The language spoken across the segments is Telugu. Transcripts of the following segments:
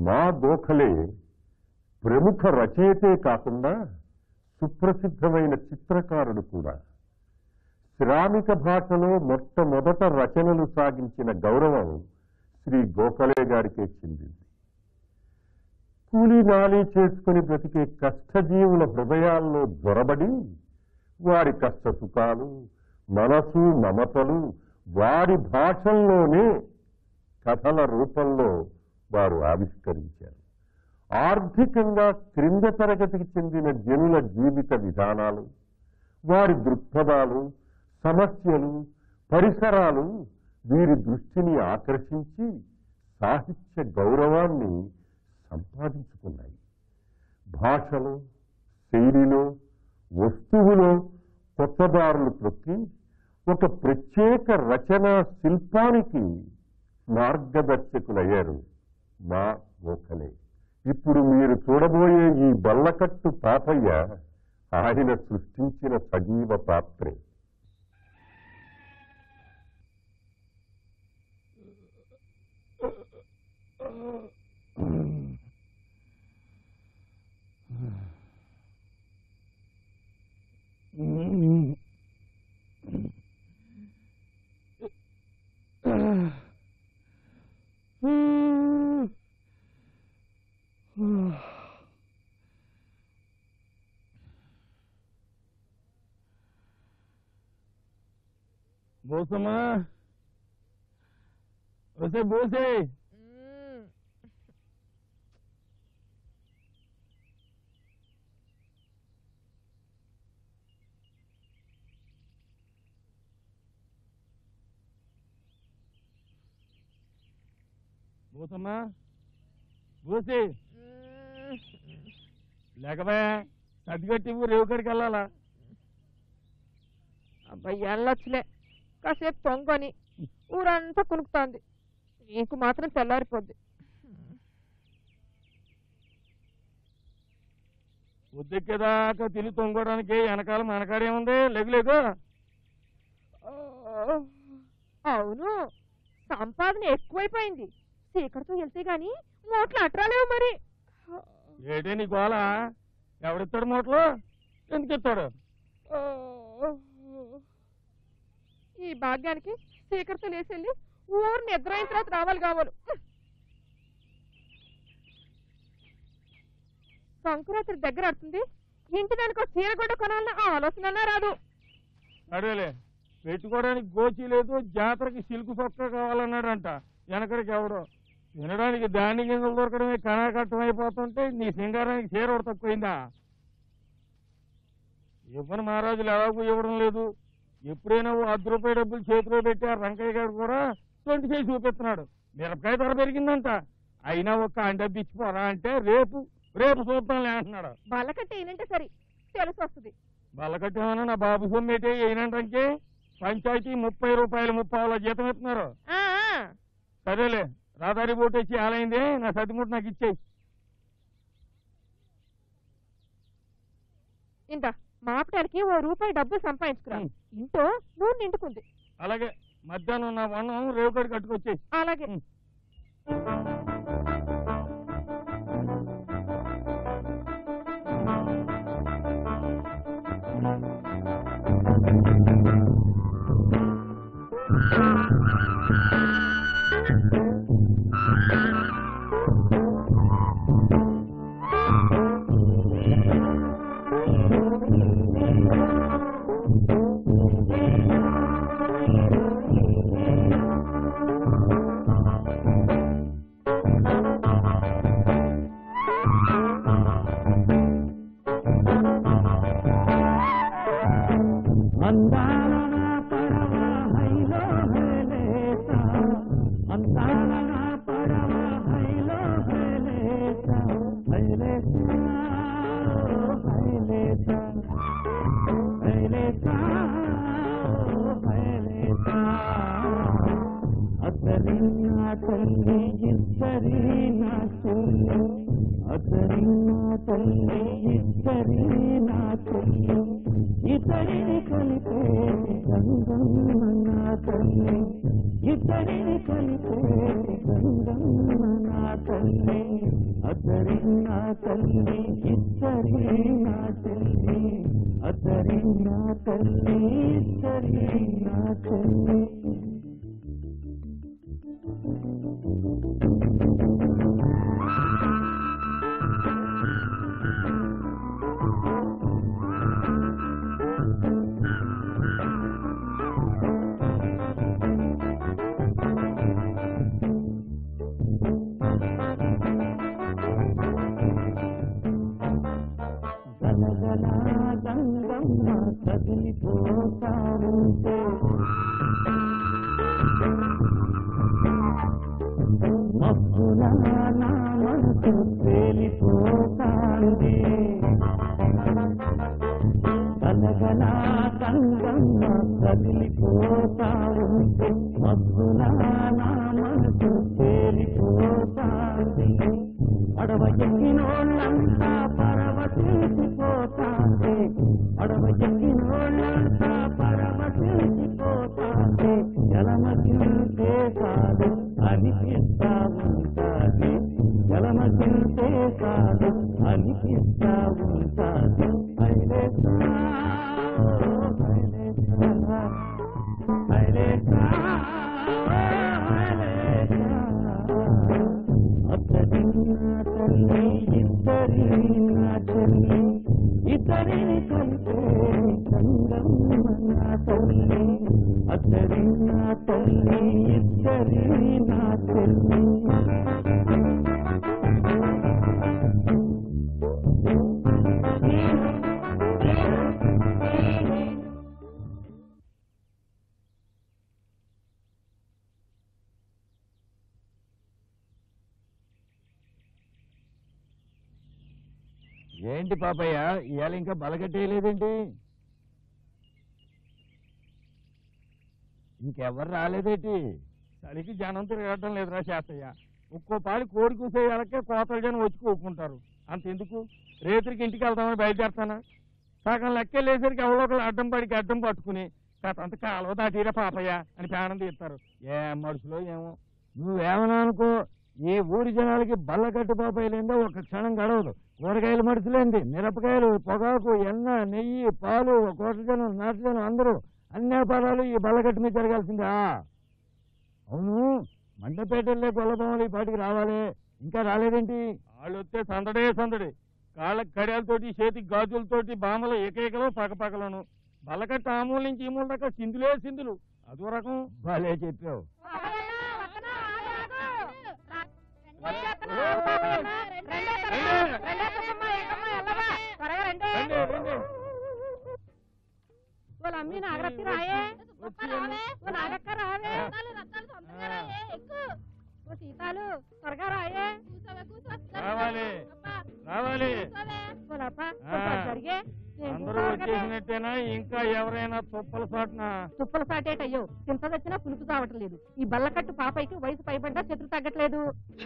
మా గోఖలే ప్రముఖ రచయితే కాకుండా సుప్రసిద్ధమైన చిత్రకారుడు కూడా శ్రామిక భాషలో మొట్టమొదట రచనలు సాగించిన గౌరవం శ్రీ గోఖలే గారికే చెందింది కూలీ నాలి చేసుకుని బ్రతికే కష్టజీవుల హృదయాల్లో జ్వరబడి వారి కష్ట సుఖాలు మనసు మమతలు వారి భాషల్లోనే కథల రూపంలో వారు ఆవిష్కరించారు ఆర్థికంగా క్రింద తరగతికి చెందిన జనుల జీవిత విధానాలు వారి దృక్పథాలు సమస్యలు పరిసరాలు వీరి దృష్టిని ఆకర్షించి సాహిత్య గౌరవాన్ని సంపాదించుకున్నాయి భాషలో శైలిలో వస్తువులో కొత్తదారులు తొక్కి ఒక ప్రత్యేక రచనా శిల్పానికి మార్గదర్శకులయ్యారు మా ఓకలే ఇప్పుడు మీరు చూడబోయే ఈ బల్లకట్టు తాతయ్య ఆయన సృష్టించిన సజీవ పాత్రే బోసమ్మా వసే బోసే బోసమ్మా బోసి లేకపోయా సర్దిగట్టి రేవు కాడికి వెళ్ళాలా అబ్బాయి వెళ్ళొచ్చులే కాసేపు పొంగని ఊరంతా కునుకుతోంది నీకు మాత్రం తెల్లారిపోద్ది ఉద్దెక్కేదాకా తిని తొంగడానికి వెనకాల మనకాడేముంది లేగు లేగు ఓ, అవును సంపాదన ఎక్కువైపోయింది చీకటితో వెళ్తే గాని మూట్లు అట్రాలేవు మరి ఏటే నీ గోళ ఎవడిస్తాడు మూటలు ఎందుకు ఇస్తాడు ఓ, ఈ భాగ్యానికి చీకటితో లేచెళ్ళి ఊరు నిద్ర అయిన తర్వాత రావాలి కావాలి సంక్రాంతి దగ్గర పడుతుంది ఇంటి దానికి ఒక చీర కూడా కొనాలన్న ఆలోచన అన్నా రాదు అడేలే పెట్టుకోవడానికి గోచి లేదు జాతరకి సిల్క్ సొక్క కావాలన్నాడంట వెనకడికి ఎవడో వినడానికి దాని గింజలు దొరకడమే కనాకట్టం అయిపోతుంటే నీ సింగారానికి చీర ఒకటి తక్కువైందా ఇవ్వని మహారాజులు ఎలాగూ ఇవ్వడం లేదు ఎప్పుడైనా ఓ అర్ధ రూపాయి డబ్బులు చేతిలో పెట్టి ఆ రంకయ్య గారు కూడా ట్వంటీ ఫైవ్ చూపిస్తున్నాడు మిరపకాయ ధర పెరిగిందంట అయినా ఒక్క అండబ్బి ఇచ్చిపోరా అంటే రేపు రేపు చూద్దాంలే అంటున్నాడు బలకట్టే ఏంటంటే సరి తెలిసి వస్తుంది బల్లకట్టేమన్నా నా బాబు సొమ్మేటే అయినంటే పంచాయతీ ముప్పై రూపాయలు ముప్పావుల జీతం ఇస్తున్నారు ఆ, ఆ, సరేలే రాదారి బోట్ వచ్చి ఆలైంది నా సతిముట్టు నాకు ఇచ్చేయి ఇందా మాపటానికి ఓ రూపాయి డబ్బు సంపాదించుకురా ఉం. ఇంట్లో నూనె నిండుకుంది అలాగే మధ్యాహ్నం నా వన్నం రేవుకాడి కట్టుకొచ్చేయి అలాగే ఉం. ఇద్దరిని కలిపే గంగమ్మ నా తల్లి ఇద్దరిని కలిపే గంగమ్మ నా తల్లి అద్దరి నా తల్లి ఇద్దరి నా తల్లి అద్దరి నా తల్లి ఇద్దరి నా తల్లి గలగల గంగమ్మ కదిలిపోతా ఉంటే మబ్బుల నా మనసు తేలిపోతాంది గలగల గంగమ్మ కదిలిపోతా ఉంటే మబ్బుల నా మనసు తేలిపోతాంది అడవ ఎక్కినోళ్ళంతా పరవశించిపోతాంది అడవ ఎక్కినోళ్ళంతా పరవశించిపోతాంది జలమతింటే కాదు అనిపిస్తా ఉంటాది జలమతింటే కాదు అనిపిస్తా ఉంటాది హైలేసా, హైలేసా, హైలేసా, హైలేసా. అద్దరి నా తల్లి ఇద్దరి నా తల్లి ఇద్దరిని కలిపే గంగమ్మ నా తల్లి అద్దరి నా తల్లి ఇద్దరి నా తల్లి ఏంటి పాపయ్య ఇవాళ ఇంకా బలగట్టేయలేదేంటి ఇంకెవరు రాలేదేంటి చలికి జనం తిరగడం లేదురా శాస్త్రయ్య ఒక్కో పాడి కోడి కూసేయాలకే కోతల జనం వచ్చి కూకుంటారు అంతెందుకు రేత్రికి ఇంటికి వెళ్దామని బయలుదేరుతానా సగం లెక్కెళ్ళేసరికి ఎవరో ఒకరు అడ్డం పడికి అడ్డం పట్టుకుని అంత కాలువ దాటిరా పాపయ్య అని ప్రాణం తీస్తారు ఏ మనుషులో ఏమో నువ్వేమన్నా అనుకో ఈ ఊరి జనాలకి బల్లకట్టు పాపాయలేందో ఒక క్షణం గడవదు కూరగాయలు మడుచులేంది మిరపకాయలు పొగాకు ఎన్న నెయ్యి పాలు కోట జనం నాటు జనం అందరూ అన్ని వ్యాపారాలు ఈ బల్లకట్టు మీద జరగాల్సిందా అవును మండపేటల్లే గొల్లబొమ్మలు ఈ పాటికి రావాలి ఇంకా రాలేదేంటి వాళ్ళు వస్తే సందడే సందడి కాళ్ళకి కడియాలతోటి చేతికి గాజులతోటి బామలు ఏకైకలో పక్కపక్కలను బల్లకట్టు ఆ మూల నుంచి ఈ మూల దాకా సింధులే సింధులు అదో రకం భలే చెప్పావు రండి, రండి. వాళ్ళ అమ్మి నాగరత్తి రాయే వచ్చేయండి. ఓ నాగక్క రావే ఓ సీతాలు త్వరగా రాయే రావాలి రావాలి వాళ్ళప్ప ఆ. జరిగే అందరూ వచ్చేసినట్టేనా ఇంకా ఎవరైనా తుప్పల సాటున తుప్పల సాటేటయ్యో చింత వచ్చినా పులుపు చావట్లేదు ఈ బల్లకట్టు పాపైకి వయసు పైబడ్డా చెట్టు తగ్గట్లేదు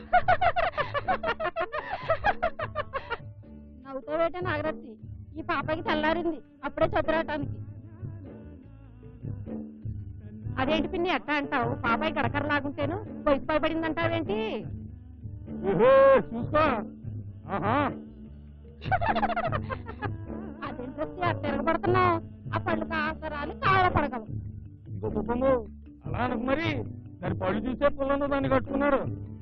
నవ్వుతావేటే నాగరత్తి ఈ పాపకి తెల్లారింది అప్పుడే చదురాటానికి అదేంటి పిన్ని ఎట్టా అంటావు పాపాయి గడకర లాగుంటేను వయసు పైబడింది అంటావేంటి ఓహో చూసుకో ఆహా అదేంటి అట్ట తిరగబడుతున్నావు ఆ పళ్ళు కాసరాలు కాళ్ళ పడగలవు ఇంకో కుటుంబం అలా అనకు మరి దాని పళ్ళు చూసే పుల్లను దాన్ని కట్టుకున్నాడు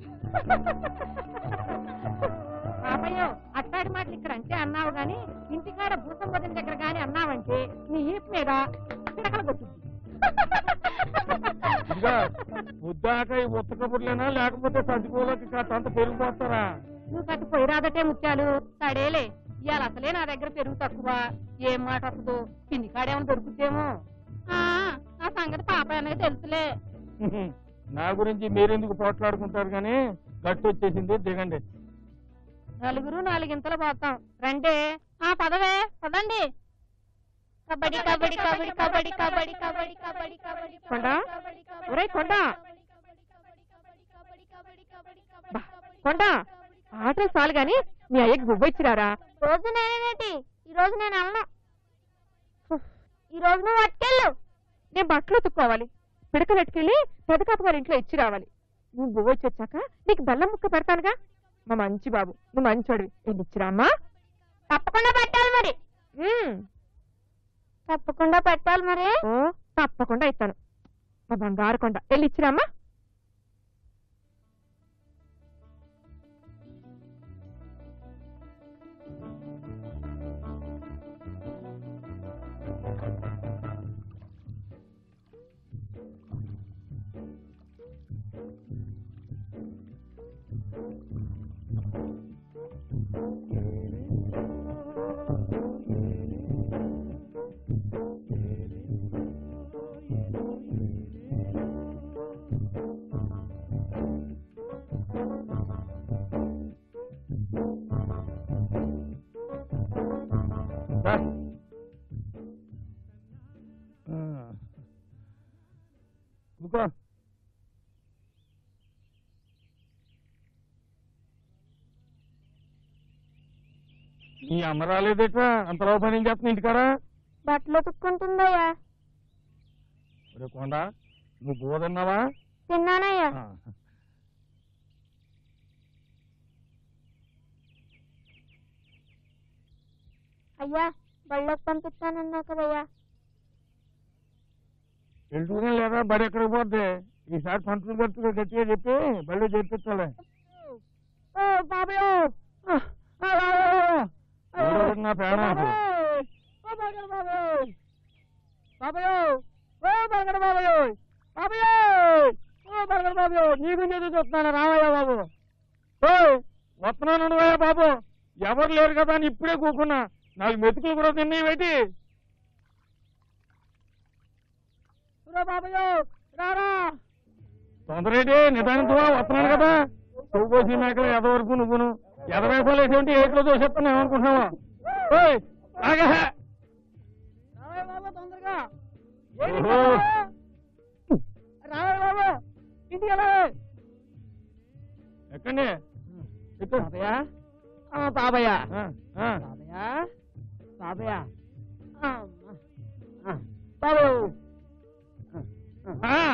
పాపయ్యో అట్టాడి మాటలు ఇక్కడ అంటే అన్నావు గాని ఇంటికాడ భూసం వదిన దగ్గర గాని అన్నావంటే నీ ఈపు మీద పిడకలు కొట్టుద్ది ఇదిగా పొద్దాక ఈ ఉత్త కబుర్లేనా లేకపోతే సర్దుకోలకి కాస్త పెరిగిపోతారా నువ్వు కట్టి పోయి రాదటే ముత్యాలు సడేలే ఇవాళ అసలే నా దగ్గర పెరుగు తక్కువ ఏం మాట వస్తుందో పిన్ని కాడేమన్నా దొరుకుద్దేమో ఆ, నా సంగతి పాప అనేది తెలుసులే నా గురించి మీరెందుకు పోట్లాడుకుంటారు కానీ గట్టు వచ్చేసింది దిగండి నలుగురు నాలుగింతలు పోతాం రండే ఆ పదవే పదండి కబడ్డీ కబడ్డీ కబడ్డీ కబడ్డీ కబడ్డీ కబడ్డీ కబడ్డీ కబడ్డీ కొండ ఒరే కొండ బా, కొండ ఆటలు చాలు గాని మీ అయ్యకి గువ్వ ఇచ్చిరారా రోజు నేనేటి ఈ రోజు నేను అమ్మ ఈ రోజు నువ్వు అట్టుకెళ్ళు నేను బట్టలు ఉతుక్కోవాలి పిడకలు అట్టుకెళ్ళి పెదకాపు గారి ఇంట్లో ఇచ్చి రావాలి నువ్వు బువ్వ వచ్చి వచ్చాక నీకు బెల్లం ముక్క పెడతానుగా మా మంచి బాబు నువ్వు మంచోడివి వెళ్ళి ఇచ్చిరామ్మా తప్పకుండా పెట్టాలి మరి తప్పకుండా పెట్టాలి మరి ఓ తప్పకుండా ఇస్తాను మా బంగారు కొండ వెళ్ళి ఇచ్చిరామ్మా రా. ఆ. కూకో నీ అమ్మ రాలేదేట్రా అంతలో పని ఏం చేస్తున్నా ఇంటికారా బట్టలు ఉతుక్కుంటుందయ్యా ఒరే కొండ నువ్వు బోధన్నావా తిన్నానయ్యా అయ్యా బళ్ళకి పంపిస్తానన్నావు కదయ్యా వెళ్తూనే లేదా బడి ఎక్కడికి పోద్ది ఈసారి పంటలు గట్టుగా గట్టిగా చెప్పి బళ్ళు చేర్పించాలి ఓ బాబయ్య ఎవరు నా ప్రాణం బాబయ్య ఓ బరగడ బాబయ్య బాబయ్య ఓ బరగడ బాబయ్య నీకు నేను చూస్తున్నాను రామయ్య బాబు వస్తున్నాను నువ్వయ్యా బాబు ఎవరు లేరు కదా అని ఇప్పుడే కూకున్నా నాకు మెతుకులు కూడా తిన్నాయి పెట్టి బాబయ్య రారా తొందరేటి నిదానంతో వస్తున్నాను కదా పువ్వు కోసి మేకలు ఎద వరకు నువ్వును ఎదవేసాలు వేసేంటి ఏట్లో చూసేస్తాను ఏమనుకుంటున్నావా ఓయ్, ఆగా. రామయ్య బాబు తొందరగా ఓహో. రామయ్య బాబు ఇంటికి వెళ్ళ ఎక్కండి ఎక్కు. బాబయ్య బాబయ్య ఆ, ఆ. బాబయ్య బాబయ్య బాబు ఆ.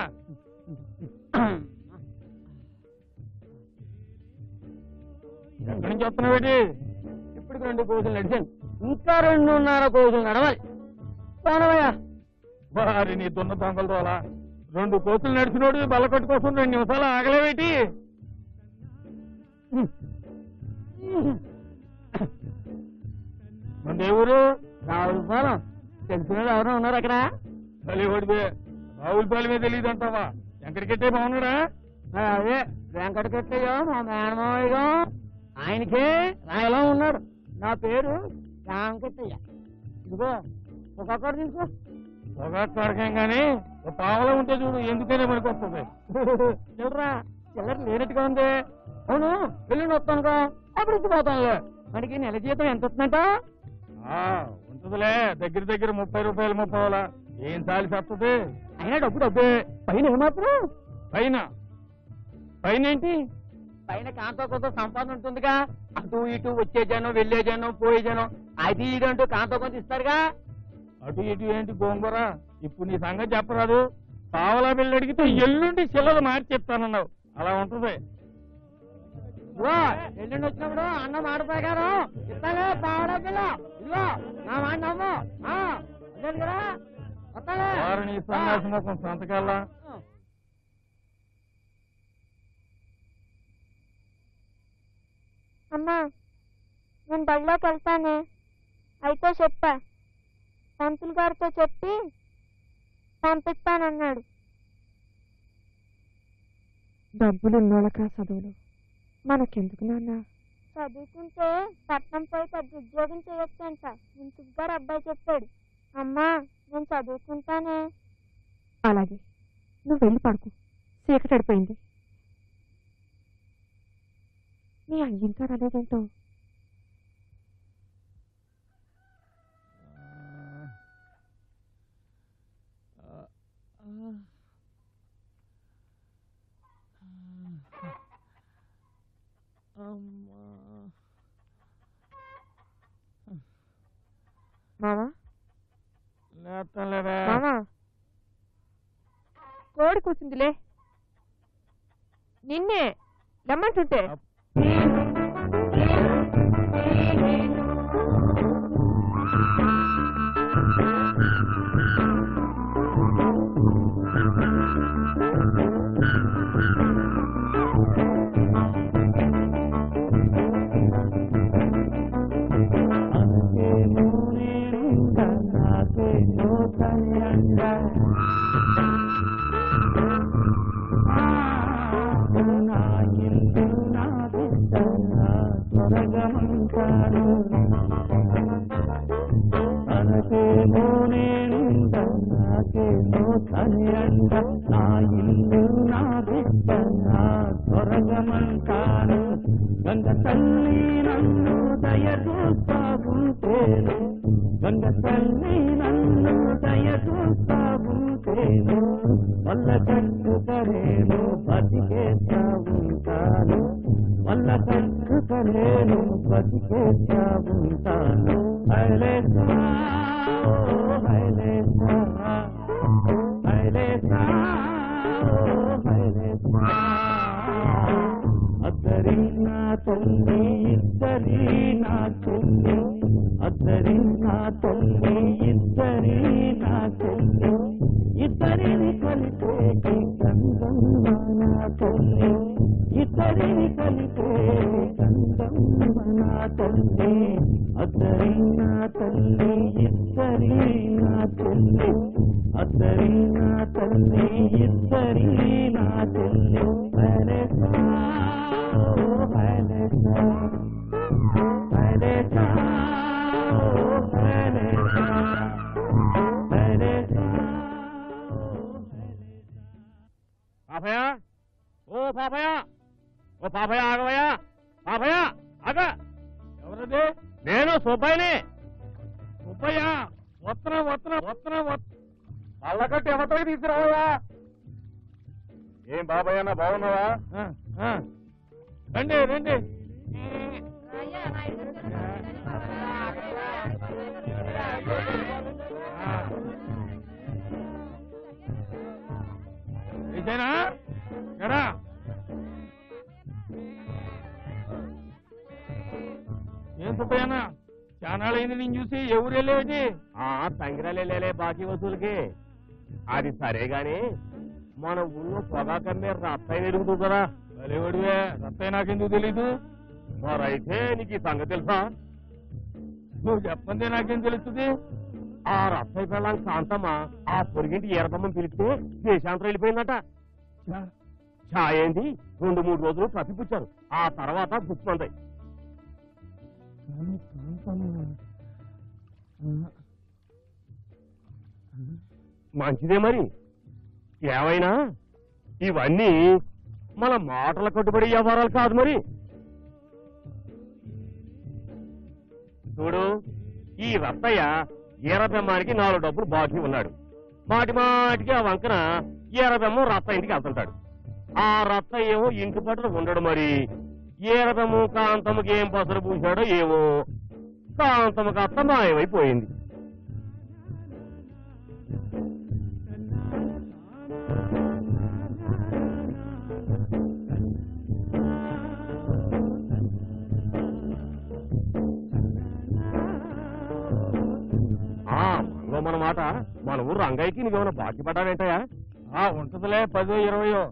ఎక్కడి నుంచి వస్తున్నావేటి ఇప్పుడు రెండు కోసులు నడిచాను ఇంకా రెండున్నర కోసులు నడవాలి పోనవయ్యా వారి నీ దున్న దొంగల దోల రెండు కోతులు నడిచినోడు బల్లకొట్టు కోసం రెండు నిమిషాలు ఆగలేవేటి మన ఏ ఊరు రావులపాలెం తెలిసిన వాళ్ళు ఎవరైనా ఉన్నారు అక్కడ తల్లి ఓడిపోయే రావుల పాలి మీద తెలియదు అంటావా ఎక్కడికెట్టే బాగున్నాడా అదే వెంకటకృష్ణయ్య మా మేనమావయ్య ఆయనకే రాయలో ఉన్నాడు నా పేరు రామకృష్ణయ్య ఇదిగో ఒక్కొక్కటి తీసుకో ఒక కడకేం గాని ఒక పావలో ఉంటే చూడు ఎందుకనే మనకు వస్తుంది చిల్లరా చిల్లర లేనట్టుగా ఉంది అవును వెళ్ళి వస్తానుగా అప్పుడు ఇచ్చిపోతానులే మనకి నెల జీతం ఎంత వస్తుందంట ఆ, ఉంటుందిలే దగ్గర దగ్గర ముప్పై రూపాయలు ముప్పావల ఏం సాలి చెప్తుంది అయినా డబ్బు డబ్బే పైన ఏమాత్రం పైన పైన ఏంటి పైన కాంతో కొంత సంపాదన ఉంటుందిగా అటు ఇటు వచ్చే జనం వెళ్ళే జనం పోయే జనం అది ఇది అంటూ కాంతో కొంత ఇస్తారుగా అటు ఇటు ఏంటి గోంగూర ఇప్పుడు నీ సంగతి చెప్పరాదు పావలా బిల్లు అడిగితే ఎల్లుండి చిల్లలు మార్చి చెప్తానన్నావు అలా ఉంటుంది ఇదిగో ఎల్లుండి వచ్చినప్పుడు అన్న మాట ప్రకారం ఇస్తాలే పావడా పిల్ల ఇదిగో నా మాట నమ్ము ఆ, అదేను కదా వస్తాలే వారు నీ సన్యాసి ముఖం సంతకాల అమ్మా నేను బడిలోకి వెళ్తానే అయితే చెప్పా పంతులు గారితో చెప్పి పంపిస్తానన్నాడు డబ్బులు ఉన్నోళ్ళకా చదువులు మనకెందుకు నాన్న చదువుకుంటే పట్నం పోయి పెద్ద ఉద్యోగం చేయొచ్చంట ముంచుకు గారు అబ్బాయి చెప్పాడు అమ్మా నేను చదువుకుంటానే అలాగే నువ్వు వెళ్ళి పడుకో చీకటి పడిపోయింది నీ అయ్య ఇంకా రాలేదేంటో మావా చేస్తానులేరా మామా కోడి కూర్చుందిలే నిన్నే లమ్మంటుంటే అనకేమో నేనుంటా, నాకేమో తని అండ. నా ఇల్లు నా బిడ్డ, నా స్వర్గమంటాను. అనకేమో నేనుంటా, నాకేమో తని అండ. నా ఇల్లు నా బిడ్డ, నా స్వర్గమంటాను గంగ తల్లి నన్ను దయ చూస్తా ఉంటేను గంగ తల్లి నన్ను దయ చూస్తా ఉంటేను వల్ల కట్టుకనేను బతికేస్తా ఉంటాను వల్ల కట్టుకనేను బతికేస్తా ఉంటాను హైలేసా ఓ హైలేసా హైలేసా ఓ హైలేసా అద్దరి నా తల్లి ఇద్దరి నా తల్లి అద్దరి నా తల్లి ఇద్దరి నా తల్లి ఇద్దరిని కలిపే గంగమ్మ నా తల్లి ఇద్దరిని కలిపే గంగమ్మ నా తల్లి అద్దరి నా తల్లి ఇద్దరి నా తల్లి అద్దరి నా తల్లి ఇద్దరి నా తల్లి హైలేసా ఓ హైలేసా హైలేసా ఓ హైలేసా హైలేసా పాపయ్య ఓ పాపయ్య ఓ పాపయ్య ఆగవయ్యా పాపయ్య ఆగ ఎవరది నేను సుబ్బయ్యని సుబ్బయ్య వస్తున్నా వస్తున్నా వస్తున్నా పళ్ళకట్టు ఎవరికి తీసుకురావయ్యా ఏం బాబాయ్ అన్న బాగున్నావా ఆ, ఆ. రండి రండి ఆ. ఇదేనా ఎరా ఏం సుబ్బయ్యన్న చానాళ్ళైంది నేను చూసి ఎవరు వెళ్ళేది ఆ తంగిరాలే బాకీ వసూలుకి అది సరే గాని మన ఊళ్ళో పొగాకమ్మే రత్తాయి ఎరుగుతుంది కదా భలేవాడివే రత్తయ్య నాకెందుకు తెలీదు మరైతే నీకు ఈ సంగతి తెలుసా నువ్వు చెప్పందే నాకేం తెలుస్తుంది ఆ రత్తాయి పెళ్ళాం కాంతమ్మ ఆ పొరిగింటి ఈరదమ్మని పిలిస్తే దేశాంతరం వెళ్ళిపోయిందట ఛాయ్ ఏంది రెండు మూడు రోజులు తప్పిపుచ్చారు ఆ తర్వాత పుచ్చుకుంటాయి మంచిదే మరి ఏమైనా ఇవన్నీ మన మాటల కట్టుబడి వ్యవహారాలు కాదు మరి చూడు ఈ రత్తయ్య ఈరబెమ్మానికి నాలుగు డబ్బులు బాకీ ఉన్నాడు మాటి మాటికి ఆ వంకన ఈరబెమ్మ రత్త ఇంటికి వెళ్తుంటాడు ఆ రత్తయ్య ఏమో ఇంటి పట్ల ఉండడు మరి ఈరబెమ్మ కాంతమ్మకి ఏం పసరు పూశాడో ఏమో కాంతమ్మకి అత్త మాయమైపోయింది ఆ మనలో మన మాట మన ఊరు రంగయ్యకి నువ్వేమైనా బాకీ పడ్డావేంటయా ఆ ఉంటదిలే పదో ఇరవయో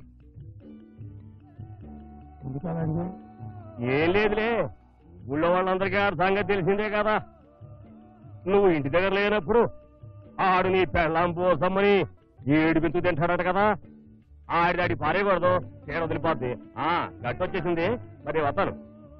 ఎందుకలా అడిగావు? ఏం లేదులే ఊళ్ళో వాళ్ళందరికీ ఆ సంగతి తెలిసిందే కదా నువ్వు ఇంటి దగ్గర లేనప్పుడు ఆడు నీ పెళ్ళాం పోసమ్మని ఏడు బింతు తింటాడట కదా ఆడిదాడి పారేయకూడదు తేడా వదిలిపోద్ది ఆ గట్టొచ్చేసింది మరి వస్తాను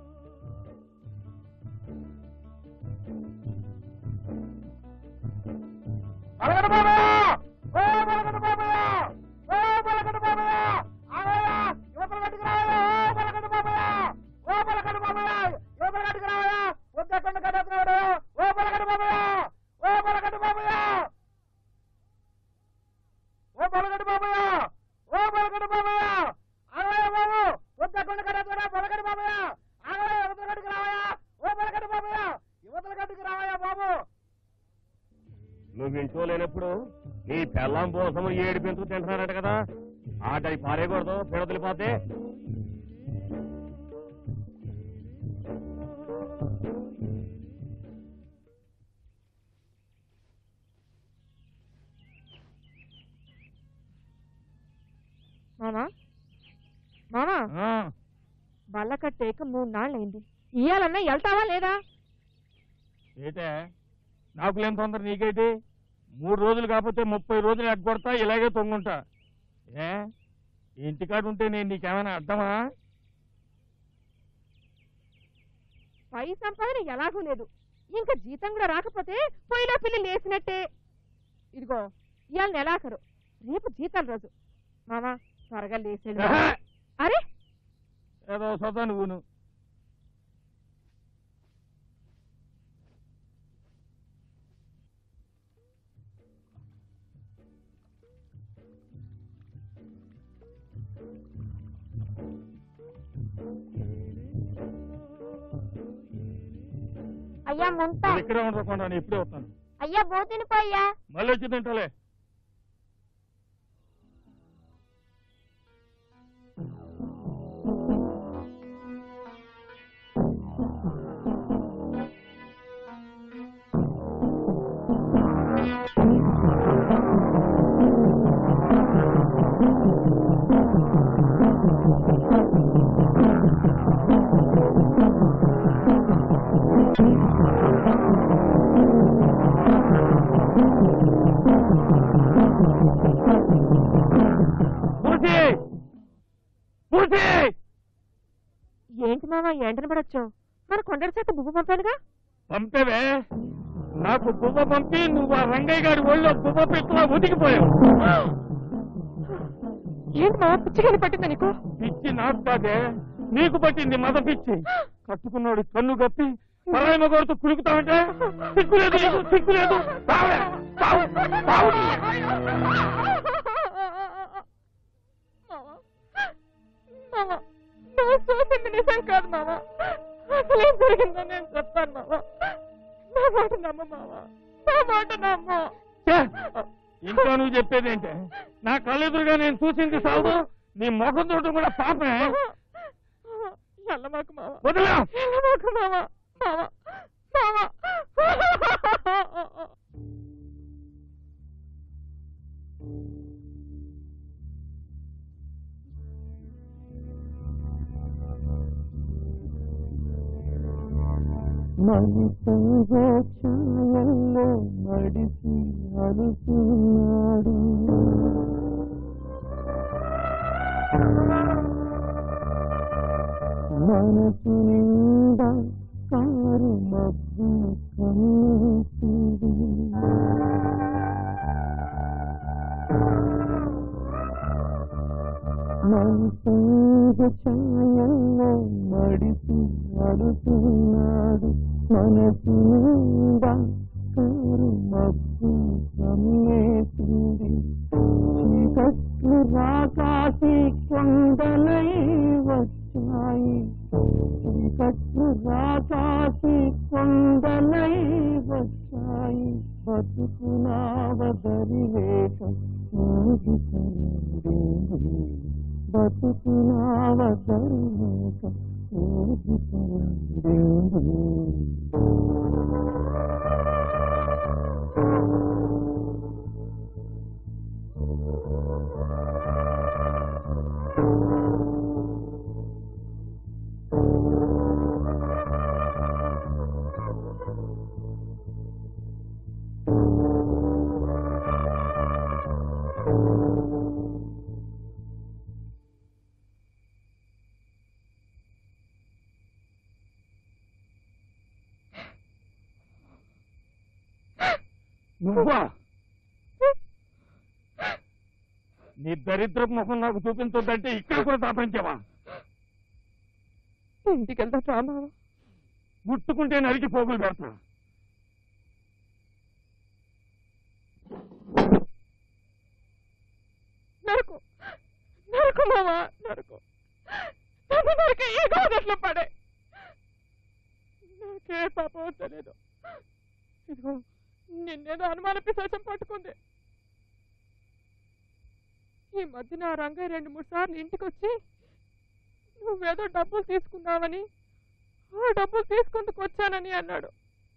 పలకడు బాబయ్య! ఓ పలకడు బాబయ్య! ఓ పలకడు బాబయ్య! ఆగయ్య! యువతల గట్టుకు రావయ్య! ఓ పలకడు బాబయ్య! ఓ పలకడు బాబయ్య! యువతల గట్టుకు రావయ్య! వద్దెక్కండి కట్టేస్తున్నాడు! ఓ పలకడు బాబయ్య! ఓ పలకడు బాబయ్య! ఓ పలకడు బాబయ్య! ఓ పలకడు బాబయ్య! ఆగయ్య బాబు! వద్దెక్కండి కట్టేస్తున్నాడు! పలకడు బాబయ్య! ఆగయ్య! యువతల గట్టుకు రావయ్య! ఓ పలకడు బాబయ్య! యువతల గట్టుకు రావయ్య బాబు నువ్వు ఇంట్లో లేనప్పుడు నీ పెళ్ళాం కోసం ఏడు పెంచుకు తింటున్నారట కదా ఆటై పారేయకూడదు పిడతలిపోతే మామా మామా ఆ, బల్ల కట్టేక మూడు నాళ్ళైంది ఇయ్యాలన్నా వెళ్తావా లేదా ఏటే నాకు లేని తొందర నీకేటి మూడు రోజులు కాకపోతే ముప్పై రోజులు ఎగ్గొడతా ఇలాగే తొంగుంటా ఏ ఇంటికాడ ఉంటే నేను నీకేమైనా అర్థమా పై సంపాదన ఎలాగూ లేదు ఇంకా జీతం కూడా రాకపోతే పోయిన పిల్లి లేచినట్టే ఇదిగో ఇవాళ నెలాఖరు రేపు జీతాల రోజు మామా త్వరగా లేచేది ఆహా! అరే ఏదో సదా నువ్వును అయ్యా ముంత నేను ఇక్కడే ఉండకుండా నేను ఇప్పుడే వస్తాను అయ్యా బోతిని పోయ్యా మళ్ళీ వచ్చి తింటలే పూర్తి పూర్తి ఏంటి మామా ఎండన పడొచ్చు మన కొండల చేత బువ్వ పంపానుగా పంపేవే నాకు బువ్వ పంపి నువ్వు ఆ రంగయ్య గారి ఒళ్ళో బువ్వ పెట్టులా ఉతికిపోయావు ఏంటి మామ పిచ్చిగా పట్టిందా నీకు పిచ్చి నాకు కాదే నీకు పట్టింది మద పిచ్చి కట్టుకున్నాడు కన్ను కప్పి పరాయి మగోడితో కులుకుతావంటే సిగ్గులేదు నీకు సిగ్గులేదు సావే, సావు, సావు. మామ నువ్వు చూసింది నిజం కాదు మామ అసలు ఏం జరిగిందో నేను చెప్తాను మామ నా మాట నమ్మ మామ నా మాట నమ్మ ఛే, ఇంకా నువ్వు చెప్పేదేంటే నా కళ్ళెదురుగా నేను చూసింది సాగు నీ ముఖం చూడటం కూడా పాపమే ఎల్లమాకు మామ వదిలా ఎల్లమాకు మామ మామ మామ మనిషంగా ఛాయల్లో నడిచి అనుకున్నాడు మనసు నిండా కారు మబ్బు కన్నేసింది మనసంగ ఛాయల్లో నడిచి అడుగుతున్నాడు మనసు నిండా కారు మబ్బు కమ్మేసింది చీకట్లు రాకాసి కొండలై వచ్చాయి చీకట్లు రాకాసి కొండలై వచ్చాయి బతుకునావదరి వేష బతుకునావదరి వేష నువ్వా నీ దరిద్ర ముఖం నాకు చూపించొద్దంటే ఇక్కడ కూడా తాపించావా ఇంటికి వెళ్తా రామా ముట్టుకుంటే నరికి పోగులు పెడతా నరకు నరకు మామ నరకు నన్ను నరక ఏ గోదట్లో పడే నాకే పాపం తెలియదు ఇదిగో నిన్నేదో అనుమాన పిశాచం పట్టుకుంది ఈ మధ్యన ఆ రంగయ్య రెండు మూడు సార్లు ఇంటికి వచ్చి నువ్వేదో డబ్బులు తీసుకున్నావని ఆ డబ్బులు తీసుకుందుకు వచ్చానని అన్నాడు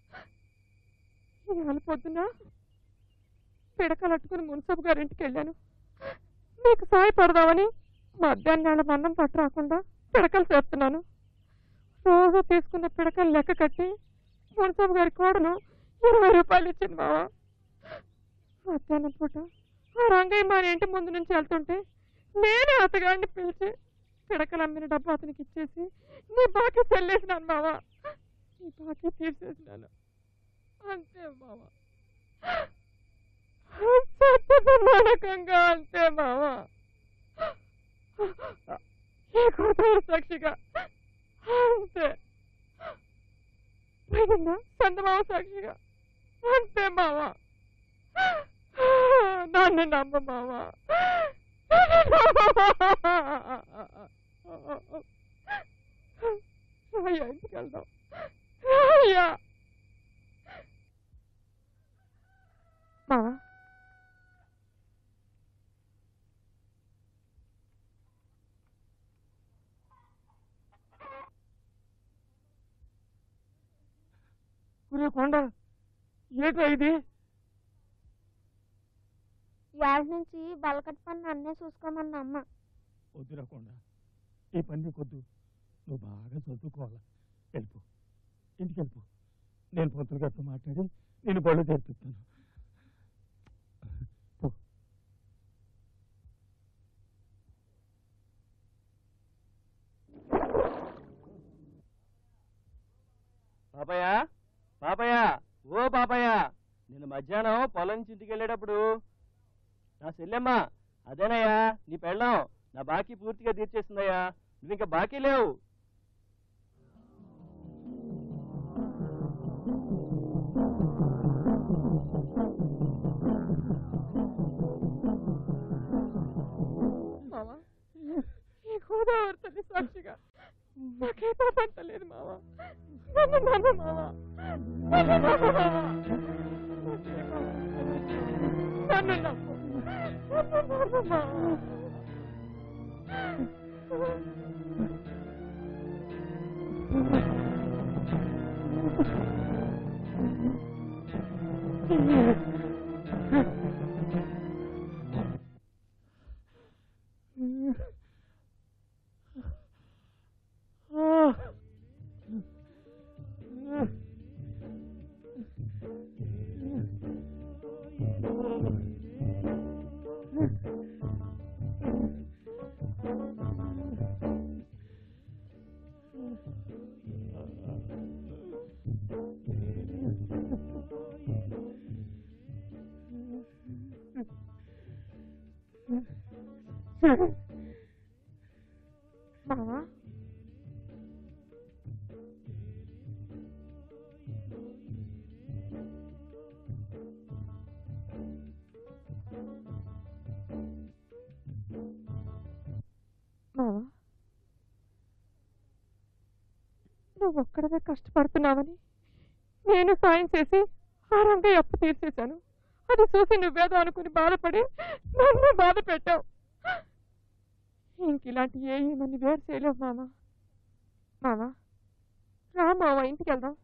ఇవాళ పొద్దున పిడకలట్టుకుని మున్సబు గారి ఇంటికి వెళ్ళాను నీకు సాయపడదామని మధ్యాహ్నం అన్నం పట్టు రాకుండా పిడకలు చేస్తున్నాను రోజు తీసుకున్న పిడకలు లెక్క కట్టి మున్సబు గారి కోడలు ఇరవై రూపాయలు ఇచ్చింది బావా మధ్యాహ్నం పూట ఆ రంగయ్య మా ఇంటి ముందు నుంచి వెళ్తుంటే నేనే అతగాడిని పిలిచి పిడకలు అమ్మిన డబ్బు అతనికి ఇచ్చేసి నీ బాకీ చెల్లేసినాను బావా నీ బాకీ తీర్చేసినాను అంతే బావా సత్యప్రమాణకంగా అంతే బావా ఈ కూతురు సాక్షిగా అంతే పైన చందమామ సాక్షిగా అంతే మావా నన్ను నమ్మ మావా అయ్యా ఇంటికి వెళ్దాం అయ్యా మావా ఒరే కొండ ఏట్రా ఇది యాడ్ నుంచి బలకట్ పని అన్నే చూసుకోమన్న అమ్మ వద్దురా కొండ ఈ పని నీకొద్దు నువ్వు బాగా చదువుకోవాలి వెళ్ళిపో ఇంటికి వెళ్ళిపో నేను పొత్తుల గారితో మాట్లాడి నేను బళ్ళు చేర్పిస్తాను పో పాపయ్య పాపయ్య ఓ పాపయ్య నేను మధ్యాహ్నం పొలం నుంచి ఇంటికి వెళ్ళేటప్పుడు నా చెల్లెమ్మ అదేనయ్యా నీ పెళ్ళాం నా బాకీ పూర్తిగా తీర్చేసిందయ్యా నువ్వు ఇంకా బాకీ లేవు మావా ఈ గోదావరి తల్లి సాక్షిగా నాకే పాపంటలేదు మావా నన్ను నమ్ము మావా నన్ను నమ్ము మావా నన్ను నమ్ము నన్ను నమ్ము మావా మావా మావా నువ్వు ఒక్కడవే కష్టపడుతున్నావని నేను సాయం చేసి ఆ రంగయ్య అప్పు తీర్చేశాను అది చూసి నువ్వేదో అనుకుని బాధపడి నన్ను బాధ పెట్టావు ఇంక ఇలాంటి ఏ ఏమని వేరు చేయలేవు మామ మామ రా మామ ఇంటికి వెళ్దాం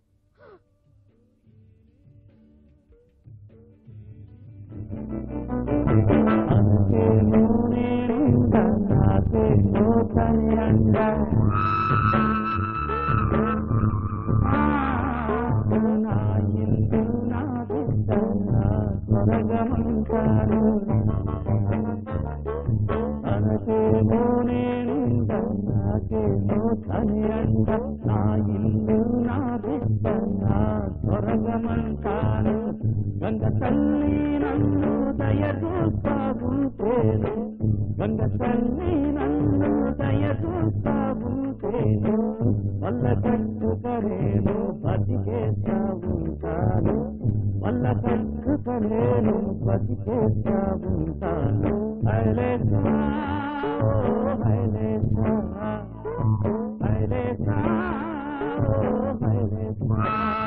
గంగ తల్లి నన్ను దయ చూస్తా ఉంటేను గంగ తల్లి నన్ను దయ చూస్తా ఉంటేను వల్ల కట్టుకనేను బతికేస్తా ఉంటాను వల్ల కట్టుకనేను బతికేస్తా ఉంటాను హైలేసా ఓ హైలేసా హైలేసా ఓ హైలేసా